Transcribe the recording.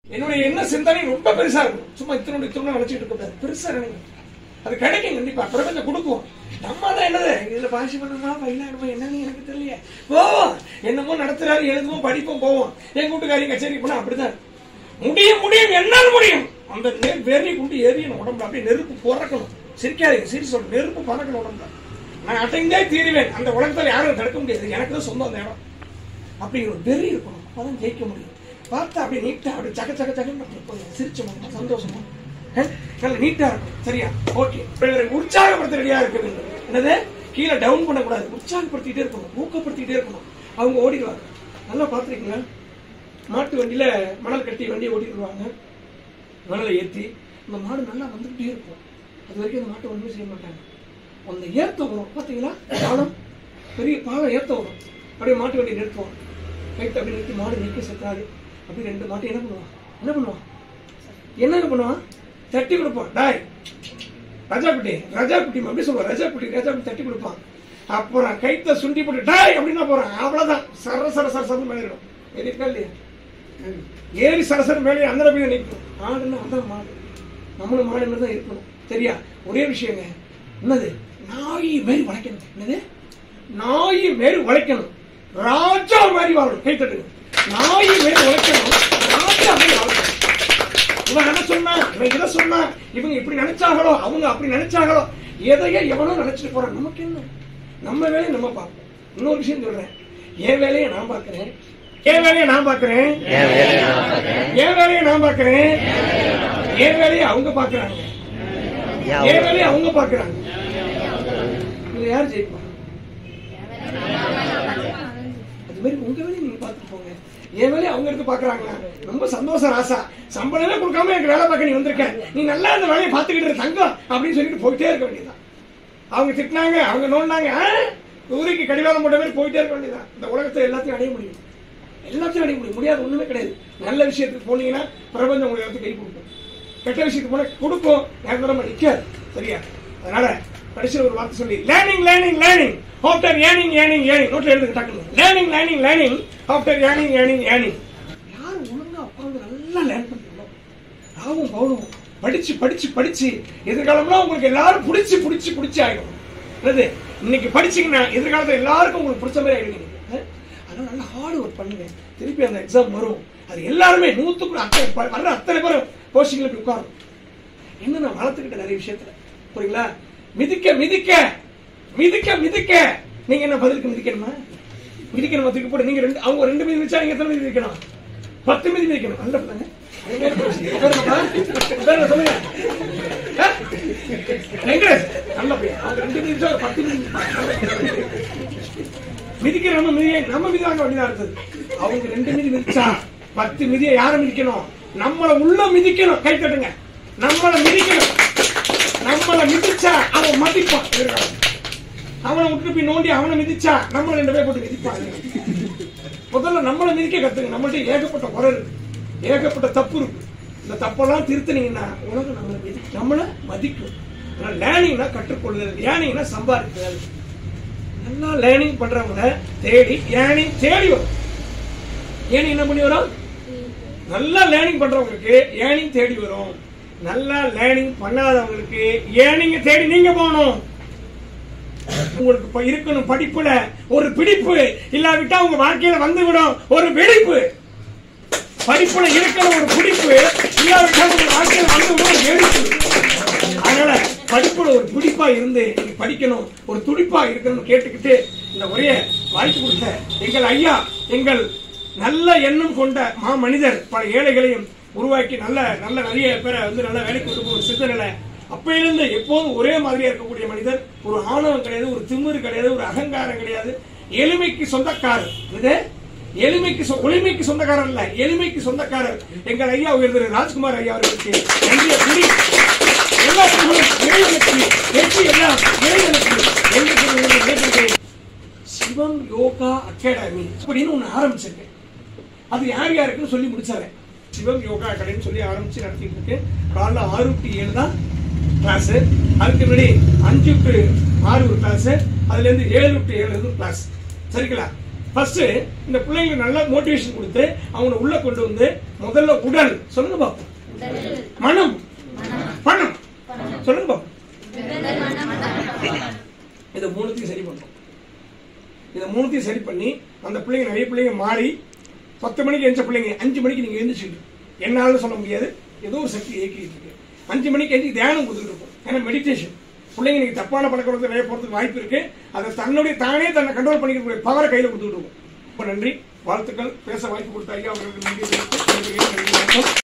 என்னுடைய என்ன சிந்தனை ரொம்ப பெருசா இருக்கும் சும்மா இத்தனோட இத்தனோட நினைச்சிட்டு இருக்க கூடாது பெருசா நினைங்க அது கிடைக்கும் கண்டிப்பா பிரபஞ்சம் கொடுக்கும் நம்ம தான் என்னது இதுல பாஷை பண்ணணுமா பயிலாடுமா என்னன்னு எனக்கு தெரியல போவோம் என்னமோ நடத்துறாரு எழுதுவோம் படிப்போம் போவோம் என் கூட்டுக்காரி கச்சேரி போனா அப்படிதான் முடியும் முடியும் என்னால் முடியும் அந்த நெ- வெறி குண்டு எரியணும் உடம்புல அப்படியே நெருப்பு பிறக்கணும் சிரிக்காதீங்க சிரி சொல்ற நெருப்பு பறக்கணும் உடம்புல நான் அடைந்தே தீருவேன் அந்த உலகத்துல யாரும் தடுக்க முடியாது எனக்கு தான் சொந்தம் அந்த இடம் அப்படிங்கிற ஒரு வெறி இருக்கணும் அப்பதான் ஜெயிக்க முடியும் பார்த்தா அப்படியே நீட்டா அப்படி சக்க சக்க சக்கன்னு போய் சிரிச்ச முகமா சந்தோஷமா அஹ், நல்ல நீட்டா இருக்கும் சரியா ஓகே உற்சாகப்படுத்த ரெடியா இருக்க வேண்டும் என்னது கீழே டவுன் பண்ணக்கூடாது உற்சாகப்படுத்திட்டே இருக்கணும் ஊக்கப்படுத்திட்டே இருக்கணும் அவங்க ஓடிடுவாங்க நல்லா பார்த்துருக்கீங்களா மாட்டு வண்டியில மணல் கட்டி வண்டியை ஓட்டிடுவாங்க மணலை ஏற்றி இந்த மாடு நல்லா வந்துகிட்டே இருக்கும் அது வரைக்கும் அந்த மாட்டை ஒன்றுமே செய்ய மாட்டாங்க அந்த ஏத்த வரும் பார்த்தீங்களா பாலம் பெரிய பாலம் ஏத்த வரும் அப்படியே மாட்டு வண்டி நிறுத்துவோம் கைத்து அப்படியே நிறுத்தி மாடு நிற்க செத்தாது அப்படியே ரெண்டு மாட்டு என்ன பண்ணுவான் என்ன பண்ணுவான் என்னங்க பண்ணுவான் தட்டி கொடுப்பான் டாய் ரஜாக்குட்டி ரஜாக்குட்டி அப்படி சொல்லுவான் ரஜாக்குட்டி ரஜாக்குட்டி தட்டி கொடுப்பான் அப்புறம் கைத்த சுண்டி போட்டு டாய் அப்படின்னா போறான் அவ்வளவுதான் சர சர சர சரம் மேலிடும் இருக்கா இல்லையா ஏறி சரசர மேலே அந்த போய் நிற்கும் ஆடுன்னா அதான் மாடு நம்மளும் மாடு மாதிரி தான் இருக்கணும் சரியா ஒரே விஷயங்க என்னது நாய் மாரி உழைக்கணும் என்னது நாய் மாரி உழைக்கணும் ராஜா மாதிரி வாழணும் கை தட்டுங்க நாய் மாரி உழைக்கணும் ராஜா மாதிரி வாழணும் இவன் என்ன சொன்னா இவன் இதை சொன்னா இவங்க இப்படி நினைச்சாங்களோ அவங்க அப்படி நினைச்சாங்களோ எதையோ எவனோ நினைச்சிட்டு போறான் நமக்கு என்ன நம்ம வேலையை நம்ம பார்ப்போம் இன்னொரு விஷயம் சொல்றேன் என் வேலையை நான் பார்க்கிறேன் என் வேலையை நான் பார்க்கிறேன் என் வேலையை நான் பார்க்கிறேன். என் வேலையை நான் பார்க்கிறேன் என் வேலையை அவங்க பார்க்கறாங்க என் என் வேலையை அவங்க பார்க்கறாங்க இதுல யார் ஜெயிப்பா அது மாதிரி உங்க வேலையை நீங்க பார்த்துட்டு போங்க என் வேலையை அவங்க எடுத்து பாக்குறாங்களா ரொம்ப சந்தோஷம் ராசா சம்பளமே கொடுக்காம எனக்கு வேலை பார்க்க நீ வந்திருக்க நீ நல்லா இந்த வேலையை பார்த்துக்கிட்டு இரு, தங்கம் அப்படின்னு சொல்லிட்டு போயிட்டே இருக்க வேண்டியதுதான் அவங்க திட்டினாங்க அவங்க நோண்டாங்க ஊருக்கு கடிவாளம் போட்ட மாதிரி போயிட்டே இருக்க வேண்டியதுதான் இந்த உலகத்தை எல்லாத்தையும் அடைய முடியும் எல்லாத்தையும் அடைய முடியும் முடியாது ஒண்ணுமே கிடையாது நல்ல விஷயத்துக்கு போனீங்கன்னா பிரபஞ்சம் உங்களுக்கு எல்லாத்தையும் கை கொடுக்கும் கெட்ட விஷயத்துக்கு போனா கொடுக்கும் நேரத்தரமா நிக்காது சரியா அதனால கடைசியில் ஒரு வார்த்தை சொல்லி learning learning learning after earning earning earning நோட்ல எழுதுங்க டக்குனு learning learning learning after earning earning earning யார் ஒழுங்கா உட்கார்ந்து நல்லா லேர்ன் பண்றீங்களோ ராவும் பௌனும் படிச்சு படிச்சு படிச்சு எதிர்காலம்லாம் உங்களுக்கு எல்லாரும் பிடிச்சு பிடிச்சு பிடிச்சு ஆயிடும் என்னது இன்னைக்கு படிச்சீங்கன்னா எதிர்காலத்துல எல்லாருக்கும் உங்களுக்கு பிடிச்ச மாதிரி ஆயிடுவீங்க அஹ்? அதனால நல்லா ஹார்ட் ஒர்க் பண்ணுங்க திருப்பி அந்த எக்ஸாம் வரும் அது எல்லாருமே நூத்துக்கு அத்தனை ப- வர்ற அத்தனை பேரும் போஸ்டிங்ல போய் உட்காரும் என்ன நான் வளர்த்துக்கிட்ட நிறைய விஷயத்துல புரியுங்களா மிதிக்க மிதிக்க மிதிக்க மிதிக்க நீங்க என்ன பதிலுக்கு மிதிக்கணுமா மிதிக்கணுமா தூக்கி போட்டு நீங்க ரெண்டு அவங்க ரெண்டு மீதி மிதிச்சா நீங்க எத்தனை மீதி மிதிக்கணும் பத்து மீதி மிதிக்கணும் நல்ல பிள்ளைங்க உட்காருங்கப்பா. சொல்லுங்க ஆ? வெங்கடேஷ், நல்ல பையன். அவங்க ரெண்டு மீதி மிதிச்சா ஒரு பத்து மீதி மிதிக்கிற நம்ம மிதியை நம்ம மிதி வாங்க வேண்டியதா இருந்தது அவங்க ரெண்டு மிதி மிதிச்சா பத்து மிதியை யார மிதிக்கணும் நம்மள உள்ள மிதிக்கணும் கை தட்டுங்க நம்மள மிதிக்கணும் நம்மள மிதிச்சா அவன் மதிப்பான் எதிர்காலம். அவனை விட்டு போய் நோண்டி அவனை மிதிச்சா நம்ம ரெண்டு பேர் போட்டு மிதிப்பான் முதல்ல நம்மள மிதிக்க கத்துங்க நம்மள்ட்ட ஏகப்பட்ட குறை இருக்கு ஏகப்பட்ட தப்பு இருக்கு இந்த தப்பெல்லாம் திருத்தினீங்கன்னா உலகம் நம்மளை மிதி நம்மள மதிக்கும் ஆனா லேர்னிங்னா கற்றுக்கொள்ளுதல் ஏர்னிங்னா சம்பாதிக்கிறது நல்லா லேர்னிங் பண்றவங்க தேடி ஏர்னிங் தேடி வரும் ஏர்னிங் என்ன பண்ணி வரும் நல்லா லேர்னிங் பண்றவங்களுக்கு ஏர்னிங் தேடி வரும் நல்லா லேர்னிங் பண்ணாதவங்களுக்கு ஏர்னிங் தேடி நீங்க போகணும் உங்களுக்கு இப்ப இருக்கணும் படிப்புல ஒரு பிடிப்பு இல்லாவிட்டா உங்க வாழ்க்கையில வந்து விடும் ஒரு வெடிப்பு படிப்புல இருக்கணும் ஒரு பிடிப்பு இல்லாவிட்டா உங்க வாழ்க்கையில வந்து விடும் ஒரு வெடிப்பு அதனால படிப்புல ஒரு பிடிப்பா இருந்து நீங்க படிக்கணும் ஒரு துடிப்பா இருக்கணும்னு கேட்டுக்கிட்டு இந்த ஒரே வாய்ப்பு கொடுத்த எங்கள் ஐயா எங்கள் நல்ல எண்ணம் கொண்ட மா மனிதர் பல ஏழைகளையும் உருவாக்கி நல்ல நல்ல நிறைய பேரை வந்து நல்ல வேலைக்கு கொண்டு போகிற சிந்தனை அப்பையிலிருந்து எப்போதும் ஒரே மாதிரியா இருக்கக்கூடிய மனிதர் ஒரு ஆணவம் கிடையாது ஒரு திமிரு கிடையாது ஒரு அகங்காரம் கிடையாது எளிமைக்கு சொந்தக்காரர் இது எளிமைக்கு சொ- ஒளிமைக்கு சொந்தக்காரர் இல்ல எளிமைக்கு சொந்தக்காரர் எங்கள் ஐயா உயர்ந்த ராஜ்குமார் ஐயா அவர்களுக்கு நன்றியை கூறி எல்லா புகழும் இறைவனுக்கு வெற்றி எல்லாம் இறைவனுக்கு என்று சொல்லி கேட்டுக்கிறேன். சிவம் யோகா அகாடமி அப்படின்னு ஒண்ணு ஆரம்பிச்சிருக்கேன் அது யார் யாருக்குன்னு சொல்லி முடிச்சாரேன் சிவம் யோகா அகாடமி சொல்லி ஆரம்பிச்சு நடத்திட்டு இருக்கு காலைல ஆறு டு ஏழு தான் கிளாஸ் அதுக்கு முன்னாடி அஞ்சு டு ஆறு ஒரு கிளாஸ் அதுல இருந்து ஏழு டு ஏழு இருந்து கிளாஸ் சரிங்களா ஃபர்ஸ்ட் இந்த பிள்ளைங்களுக்கு நல்ல மோட்டிவேஷன் கொடுத்து அவங்கள உள்ள கொண்டு வந்து முதல்ல உடல் சொல்லுங்க பாப்போம் மனம் பணம் சொல்லுங்க பாப்போம் இதை மூணுத்தையும் சரி பண்றோம் இதை மூணுத்தையும் சரி பண்ணி அந்த பிள்ளைங்க நிறைய பிள்ளைங்க மாறி பத்து மணிக்கு எழுந்த பிள்ளைங்க அஞ்சு மணிக்கு நீங்க எழுந்திரிச்சுட்டு என்னால சொல்ல முடியாது ஏதோ ஒரு சக்தி இயக்கிட்டு இருக்கு அஞ்சு மணிக்கு எழுதி தியானம் கொடுத்துட்டு இருக்கும் ஏன்னா மெடிடேஷன் பிள்ளைங்க நீங்க தப்பான பழக்க வழக்கத்தை நிறைய போறதுக்கு வாய்ப்பு இருக்கு அதை தன்னுடைய தானே தன்னை கண்ட்ரோல் பண்ணிக்கக்கூடிய பவரை கையில கொடுத்துட்டு இருக்கும் ரொம்ப நன்றி வாழ்த்துக்கள் பேச வாய்ப்பு கொடுத்த ஐயா அவர்களுக்கு நன்றி தெரிவித்து நன்றி, நன்றி, வணக்கம்.